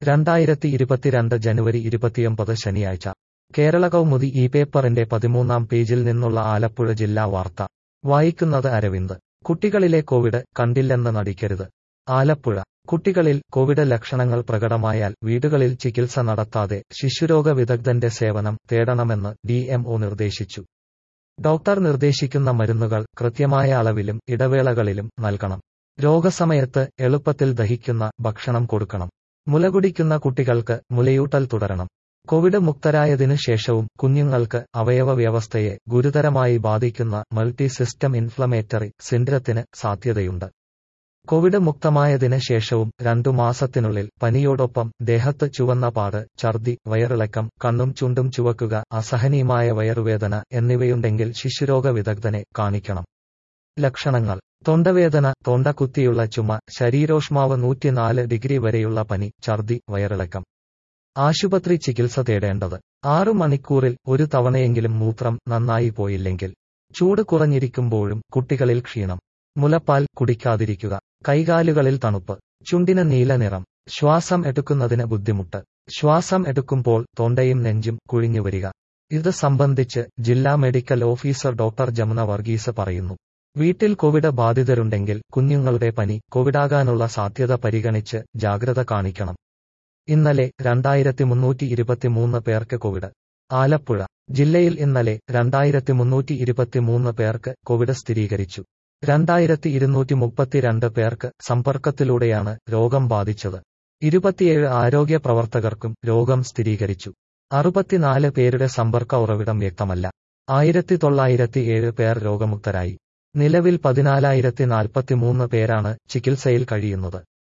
രണ്ടായിരത്തി ഇരുപത്തിരണ്ട് ജനുവരി ഇരുപത്തിയൊമ്പത് ശനിയാഴ്ച കേരള കൗമുദി ഈ പേപ്പറിന്റെ പതിമൂന്നാം പേജിൽ നിന്നുള്ള ആലപ്പുഴ ജില്ലാ വാർത്ത വായിക്കുന്നത് അരവിന്ദ് കുട്ടികളിലെ കോവിഡ് കണ്ടില്ലെന്ന് നടിക്കരുത് ആലപ്പുഴ കുട്ടികളിൽ കോവിഡ് ലക്ഷണങ്ങൾ പ്രകടമായാൽ വീടുകളിൽ ചികിത്സ നടത്താതെ ശിശുരോഗ വിദഗ്ധന്റെ സേവനം തേടണമെന്ന് ഡിഎംഒ നിർദ്ദേശിച്ചു ഡോക്ടർ നിർദ്ദേശിക്കുന്ന മരുന്നുകൾ കൃത്യമായ അളവിലും ഇടവേളകളിലും നൽകണം രോഗസമയത്ത് എളുപ്പത്തിൽ ദഹിക്കുന്ന ഭക്ഷണം കൊടുക്കണം മുലകുടിക്കുന്ന കുട്ടികൾക്ക് മുലയൂട്ടൽ തുടരണം കോവിഡ് മുക്തരായതിനു ശേഷവും കുഞ്ഞുങ്ങൾക്ക് അവയവ വ്യവസ്ഥയെ ഗുരുതരമായി ബാധിക്കുന്ന മൾട്ടി സിസ്റ്റം ഇൻഫ്ലമേറ്ററി സിൻഡ്രത്തിന് സാധ്യതയുണ്ട് കോവിഡ് മുക്തമായതിന് ശേഷവും രണ്ടു മാസത്തിനുള്ളിൽ പനിയോടൊപ്പം ദേഹത്ത് ചുവന്ന പാട് ഛർദി വയറിളക്കം കണ്ണും ചുണ്ടും ചുവക്കുക അസഹനീയമായ വയറുവേദന എന്നിവയുണ്ടെങ്കിൽ ശിശുരോഗ വിദഗ്ധനെ കാണിക്കണം ലക്ഷണങ്ങൾ തൊണ്ടവേദന തൊണ്ടകുത്തിയുള്ള ചുമ ശരീരോഷ്മാവ് നൂറ്റിനാല് ഡിഗ്രി വരെയുള്ള പനി ഛർദി വയറിളക്കം ആശുപത്രി ചികിത്സ തേടേണ്ടത് ആറു മണിക്കൂറിൽ ഒരു തവണയെങ്കിലും മൂത്രം നന്നായി പോയില്ലെങ്കിൽ ചൂട് കുറഞ്ഞിരിക്കുമ്പോഴും കുട്ടികളിൽ ക്ഷീണം മുലപ്പാൽ കുടിക്കാതിരിക്കുക കൈകാലുകളിൽ തണുപ്പ് ചുണ്ടിന് നീല നിറം ശ്വാസം എടുക്കുന്നതിന് ബുദ്ധിമുട്ട് ശ്വാസം എടുക്കുമ്പോൾ തൊണ്ടയും നെഞ്ചും കുഴിഞ്ഞുവരിക ഇത് സംബന്ധിച്ച് ജില്ലാ medical officer doctor Jamuna Varghese പറയുന്നു വീട്ടിൽ കോവിഡ് ബാധിതരുണ്ടെങ്കിൽ കുഞ്ഞുങ്ങളുടെ പനി കോവിഡാകാനുള്ള സാധ്യത പരിഗണിച്ച് ജാഗ്രത കാണിക്കണം ഇന്നലെ രണ്ടായിരത്തി മുന്നൂറ്റി ഇരുപത്തിമൂന്ന് പേർക്ക് കോവിഡ് ആലപ്പുഴ ജില്ലയിൽ ഇന്നലെ രണ്ടായിരത്തി മുന്നൂറ്റി ഇരുപത്തിമൂന്ന് പേർക്ക് കോവിഡ് സ്ഥിരീകരിച്ചു രണ്ടായിരത്തി ഇരുന്നൂറ്റി മുപ്പത്തിരണ്ട് പേർക്ക് സമ്പർക്കത്തിലൂടെയാണ് രോഗം ബാധിച്ചത് ഇരുപത്തിയേഴ് ആരോഗ്യ പ്രവർത്തകർക്കും രോഗം സ്ഥിരീകരിച്ചു അറുപത്തിനാല് പേരുടെ സമ്പർക്ക ഉറവിടം വ്യക്തമല്ല ആയിരത്തി തൊള്ളായിരത്തി ഏഴ് പേർ രോഗമുക്തരായി നിലവിൽ പതിനാലായിരത്തി നാൽപ്പത്തിമൂന്ന് പേരാണ് ചികിത്സയിൽ കഴിയുന്നത്